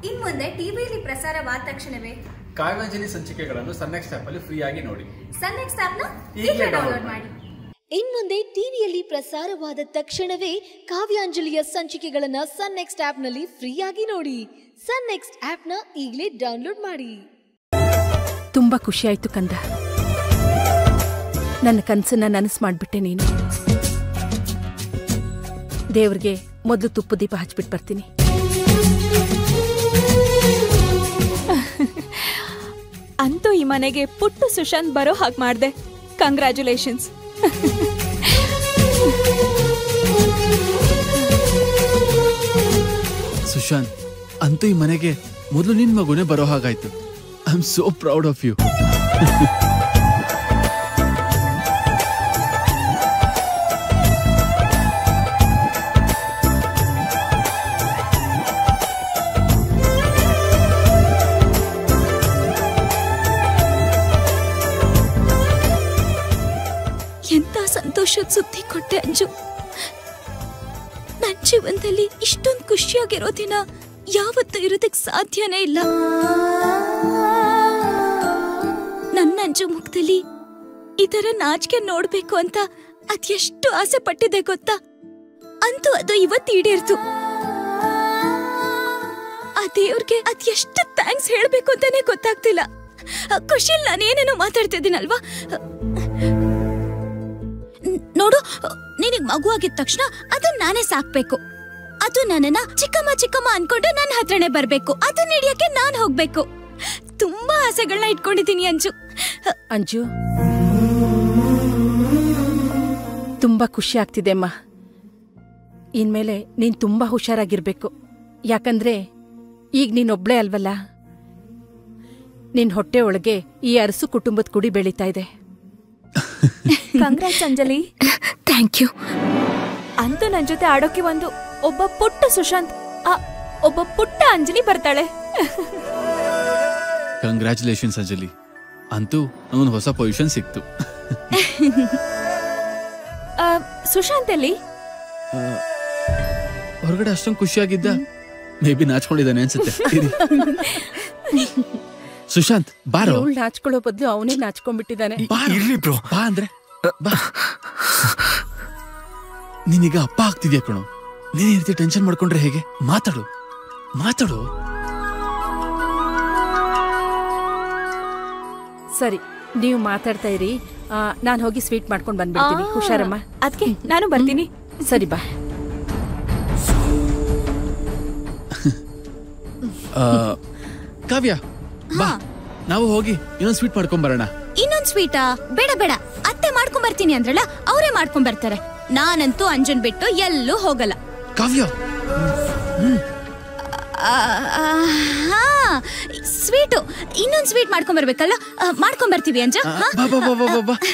ಇನ್ ಮುಂದೆ ಟಿವಿಯಲ್ಲಿ ಪ್ರಸಾರವಾದ ತಕ್ಷಣವೇ ಕಾವ್ಯಾಂಜಲಿ ಸಂಚಿಕೆಗಳನ್ನು ಸನ್ನೆಕ್ಸ್ಟ್ ಆಪ್ ಅಲ್ಲಿ ಫ್ರೀ ಆಗಿ ನೋಡಿ ಸನ್ ನೆಕ್ಸ್ಟ್ ಆಪ್ನ ಈಗ್ಲೇ ಈಗಲೇ download ಡೌನ್ಲೋಡ್ ಮಾಡಿ ಇನ್ಮುಂದೆ ಟಿವಿಯಲ್ಲಿ ಪ್ರಸಾರವಾದ ತಕ್ಷಣವೇ ಕಾವ್ಯಾಂಜಲಿಯ ಸಂಚಿಕೆಗಳನ್ನ ಸನ್ ನೆಕ್ಸ್ಟ್ ಆಪ್ನಲ್ಲಿ ಫ್ರೀಯಾಗಿ ನೋಡಿ ಸನ್ ನೆಕ್ಸ್ಟ್ ಆಪ್ನ ಈಗಲೇ ಡೌನ್ಲೋಡ್ ಮಾಡಿ ತುಂಬಾ ಖುಷಿ ಆಯ್ತು ಕಂದ ನನ್ನ ಕನ್ಸನ್ನ ನನಸು ಮಾಡ್ಬಿಟ್ಟೆ ನೀನು ದೇವ್ರಿಗೆ ಮೊದಲು ತುಪ್ಪ ದೀಪ ಹಚ್ಬಿಟ್ಟು ಬರ್ತೀನಿ ಅಂತೂ ಈ ಮನೆಗೆ ಪುಟ್ಟು ಸುಶಾಂತ್ ಬರೋ ಹಾಗೆ ಮಾಡ್ದೆ ಕಂಗ್ರ್ಯಾಚುಲೇಷನ್ಸ್ ಸುಶಾಂತ್ ಅಂತೂ ಈ ಮನೆಗೆ ಮೊದಲು ನಿನ್ ಮಗುನೇ ಬರೋ ಹಾಗಾಯ್ತು I am so proud of you ಎಂತ ಸಂತೋಷದ ಸುದ್ದಿ ಕೊಟ್ಟೆ ಅಂಜು ನನ್ನ ಜೀವನದಲ್ಲಿ ಇಷ್ಟೊಂದು ಖುಷಿಯಾಗಿರೋ ದಿನ ಯಾವತ್ತೂ ಇರೋದಕ್ಕೆ ಸಾಧ್ಯನೇ ಇಲ್ಲ ನನ್ನ ಅಂಜು ಮುಖದಲ್ಲಿ ಇದರ ನಾಚಿಕೆ ನೋಡ್ಬೇಕು ಅಂತ ಅದೆಷ್ಟು ಆಸೆ ಪಟ್ಟಿದೆ ಗೊತ್ತಾ ಅಂತೂ ಅದು ಇವತ್ತು ಈಡೇರ್ತು ಆ ದೇವ್ರಿಗೆ ಅದೆಷ್ಟು ಥ್ಯಾಂಕ್ಸ್ ಹೇಳ್ಬೇಕು ಅಂತಾನೆ ಗೊತ್ತಾಗ್ತಿಲ್ಲ ಖುಷಿಯಲ್ಲಿ ನಾನೇನೇನೋ ಮಾತಾಡ್ತಿದ್ದೀನಲ್ವಾ ನ್- ನೋಡು ನಿನಗ್ ಮಗು ಆಗಿದ ತಕ್ಷಣ ಅದನ್ನ ನಾನೇ ಸಾಕ್ಬೇಕು ಅದು ನನ್ನನ್ನ ಚಿಕ್ಕಮ್ಮ ಚಿಕ್ಕಮ್ಮ ಅನ್ಕೊಂಡು ನನ್ನ ಹತ್ರನೇ ಬರ್ಬೇಕು ಅದನ್ನ ಹಿಡಿಯಕ್ಕೆ ನಾನ್ ಹೋಗ್ಬೇಕು ತುಂಬಾ ಆಸೆಗಳನ್ನ ಇಟ್ಕೊಂಡಿದ್ದೀನಿ ಅಂಜು ಅಂಜು ತುಂಬಾ ಖುಷಿ ಆಗ್ತಿದೆ ಅಮ್ಮ ಇನ್ಮೇಲೆ ನೀನ್ ತುಂಬಾ ಹುಷಾರಾಗಿರ್ಬೇಕು ಯಾಕಂದ್ರೆ ಈಗ ನೀನೊಬ್ಳೇ ಅಲ್ವಲ್ಲ ನಿನ್ ಹೊಟ್ಟೆ ಒಳಗೆ ಈ ಅರಸು ಕುಟುಂಬದ ಕುಡಿ ಬೆಳೀತಾ ಇದೆ ಕಂಗ್ರಾಟ್ಸ್ ಅಂಜಲಿ ಥ್ಯಾಂಕ್ ಯು ಅಂತೂ ನನ್ ಜೊತೆ ಆಡೋಕೆ ಒಂದು ಒಬ್ಬ ಪುಟ್ಟ ಸುಶಾಂತ್ ಆ, ಒಬ್ಬ ಪುಟ್ಟ ಅಂಜಲಿ ಬರ್ತಾಳೆ ಕಂಗ್ರ್ಯಾಚುಲೇಷನ್ಸ್ ಅಂಜಲಿ ಅಂತೂ ನಮಗೊಂದು ಹೊಸ ಪೊಸಿಷನ್ ಸಿಕ್ತು ಆ, ಸುಶಾಂತ್ ಎಲ್ಲಿ ಆ, ಹೊರಗಡೆ ಅಷ್ಟೊಂದು ಖುಷಿಯಾಗಿದ್ದ ಮೇ ಬಿ ನಾಚ್ಕೊಂಡಿದ್ದಾನೆ ಅನ್ಸುತ್ತೆ ಇರಿ. ಸುಶಾಂತ್ ಬಾರೋ ಇವಳು ನಾಚ್ಕೊಳ್ಳೋ ಬದಲು ಅವನೇ ನಾಚ್ಕೊಂಡ್ಬಿಟ್ಟಿದ್ದಾನೆ ಬಾರೋ. ಇರ್ಲಿ ಬ್ರೋ ಬಾ ಅಂದ್ರೆ ಬಾ ನೀನೀಗ ಅಪ್ಪ ಆಗ್ತಿದ್ಯಾ ಕಣೋ ನೀನ್ ಈ ರೀತಿ ಟೆನ್ಷನ್ ಮಾಡ್ಕೊಂಡ್ರೆ ಹೇಗೆ ಮಾತಾಡು ಮಾತಾಡು ಸರಿ ನೀವು ಮಾತಾಡ್ತಾ ಇರಿ ನಾನು ಹೋಗಿ ಸ್ವೀಟ್ ಮಾಡ್ಕೊಂಡು ಬಂದ್ಬಿಡ್ತೀನಿ ಹುಷಾರಮ್ಮ ಅದಕ್ಕೆ ನಾನು ಬರ್ತೀನಿ ಸರಿ ಬಾ ಆ, ಕಾವ್ಯ ಬಾ ನಾವು ಹೋಗಿ ಇನ್ನೊಂದು ಸ್ವೀಟ್ ಮಾಡ್ಕೊಂಡ್ ಬರೋಣ ಇನ್ನೊಂದ್ ಸ್ವೀಟಾ ಬೇಡ ಬೇಡ ಅತ್ತೆ ಮಾಡ್ಕೊಂಡ್ ಬರ್ತೀನಿ ಅಂದ್ರಲ್ಲ ಅವರೇ ಮಾಡ್ಕೊಂಡ್ ಬರ್ತಾರೆ ನಾನಂತೂ ಅಂಜನ್ ಬಿಟ್ಟು ಎಲ್ಲೂ ಹೋಗಲ್ಲ ಕಾವ್ಯ ಆ, ಆ, ಹಾ ಸ್ವೀಟು ಇನ್ನೊಂದ್ ಸ್ವೀಟ್ ಮಾಡ್ಕೊಂಡ್ ಬರ್ಬೇಕಲ್ಲ ಆ, ಮಾಡ್ಕೊಂಡ್ ಬರ್ತೀವಿ ಅಂಜ ಆ, ಬಾ ಬಾ ಬಾ ಬಾ ಬಾ ಬಾ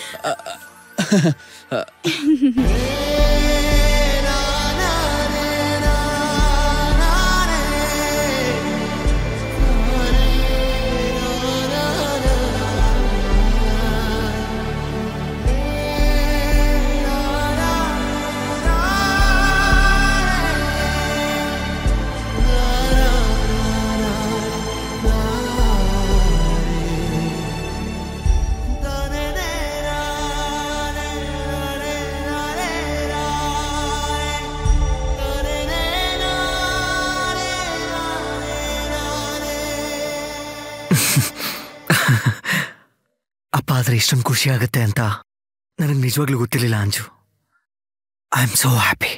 ಅಪ್ಪ ಆದ್ರೆ ಇಷ್ಟೊಂದು ಖುಷಿ ಆಗುತ್ತೆ ಅಂತ ನನಗೆ ನಿಜವಾಗ್ಲೂ ಗೊತ್ತಿರಲಿಲ್ಲ Anju I am so happy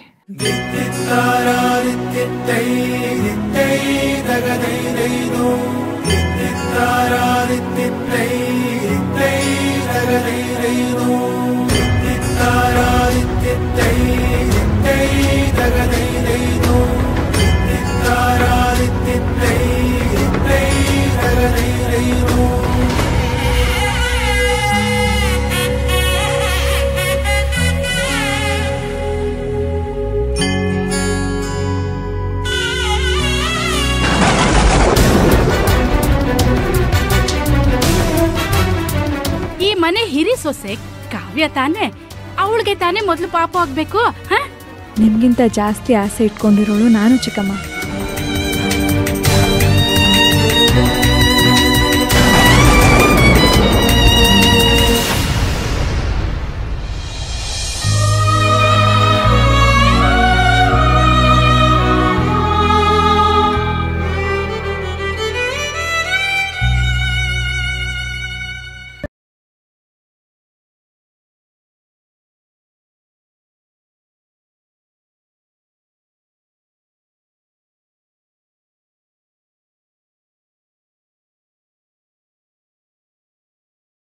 ಈ ಮನೆ ಹಿರಿ ಸೊಸೆ ಕಾವ್ಯ ತಾನೆ ಅವಳಿಗೆ ತಾನೇ ಮೊದಲು ಪಾಪ ಆಗ್ಬೇಕು ಹ ನಿಮ್ಗಿಂತ ಜಾಸ್ತಿ ಆಸೆ ಇಟ್ಕೊಂಡಿರೋಳು ನಾನು ಚಿಕ್ಕಮ್ಮ